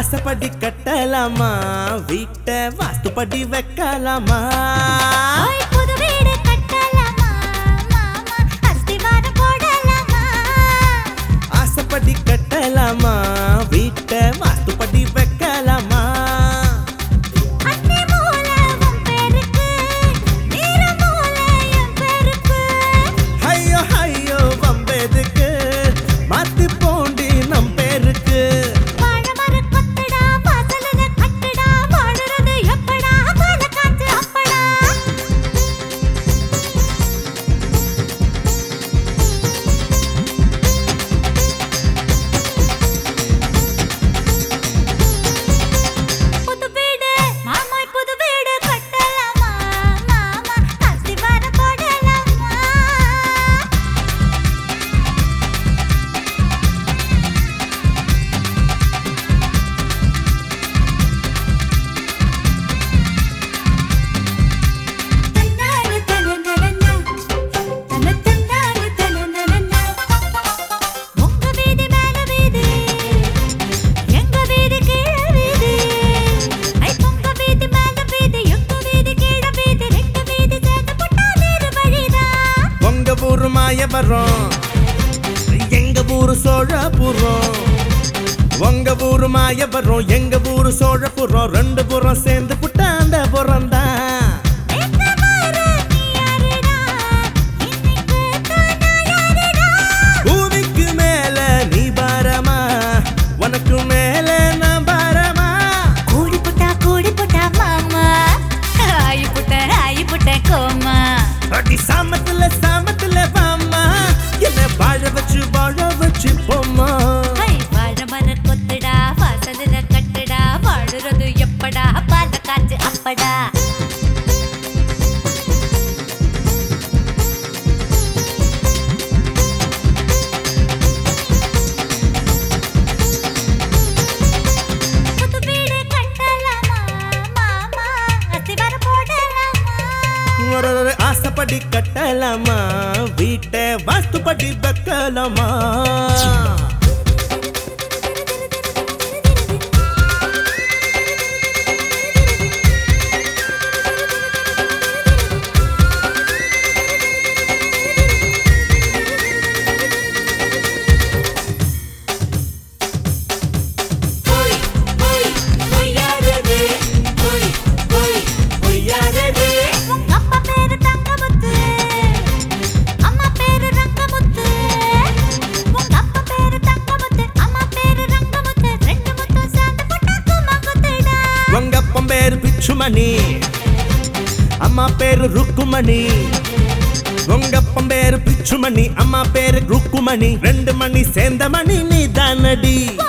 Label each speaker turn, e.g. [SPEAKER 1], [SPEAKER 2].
[SPEAKER 1] ஆசைப்படி கட்டலாமா வீட்டை வாஸ்துப்படி வைக்கலாமா
[SPEAKER 2] ஓய் புது வீடு கட்டலாமா மாமா அஸ்திவாரம் போடலாமா
[SPEAKER 1] ஆசைப்படி கட்டலாமா வீட்டை வாஸ்துப்படி வைக்கலாமா
[SPEAKER 2] அன்னை மூலை உன் பேருக்கு நீல மூலை என் பேருக்கு
[SPEAKER 1] ஐயோ ஐயோ வம்பெதுக்கு மாத்தி போண்டி நம் பேருக்கு
[SPEAKER 2] வாழமர கொத்தடா வாசலுல கட்டடா வாடுறது எப்படா பால காத்து அப்படா புது வீடு மாமாய் புது வீடு கட்டலாமா மாமா அஸ்திவாரம் போடலாமா தன்னாரு தனனனனா தன தன்னாரு தனனனனா உங்க வீதி மேல வீதி எங்க வீதி கீழ வீதி ஐ உங்க வீதி மேல வீதி எங்க வீதி கீழ வீதி ரெண்டு வீதி சேர்ந்து போட்டா வேறு வழிதான்
[SPEAKER 1] உங்க ஊரு மாயவரம் எங்க ஊரு சோழபுரம் உங்க ஊரு மாயவரம் எங்க ஊரு சோழபுரம் ரெண்டு புறம் சேர்ந்து புட்டாண்ட புறம் தான்
[SPEAKER 2] என்ன மாறு நீ யாருடா இன்னைக்கு தான் நான் யாருடா
[SPEAKER 1] பூமிக்கு மேல நீ பாரமா உனக்கு மேல நான் பாரமா
[SPEAKER 2] கூடி புட்டா கூடி புட்டா மாமா ஆயி புட்ட ஆயி புட்ட கோமா
[SPEAKER 1] அடி சாமத்துல சாமத்துல பாமா என்ன வாழ வச்சு வாழ வச்சு போமா
[SPEAKER 2] ஐ வாழ மர கொத்துடா வாசலுல கட்டுடா வாழுறது எப்படா பால காத்து அப்படா புது வீடு கட்டலாமா மாமா அஸ்திவாரம் போடலாமா
[SPEAKER 1] ஒரு ஒரு ஆசைப்படி கட்டலாமா வீட்டை வாஸ்துப்படி வைக்கலாமா
[SPEAKER 2] உங்க அப்பா பேரு தங்கமுத்து அம்மா பேரு ரங்கமுத்து உங்க அப்பா பேரு தங்கமுத்து அம்மா பேரு ரங்கமுத்து ரெண்டு முத்தும் சேர்ந்து போட்டா குமங்குத்துடா
[SPEAKER 1] உங்க அப்பன் பேரு பிச்சுமணி அம்மா பேரு ருக்குமணி உங்க அப்பன் பேரு பிச்சுமணி அம்மா பேரு ருக்குமணி ரெண்டு மணி சேர்ந்த மணி நீ தானடி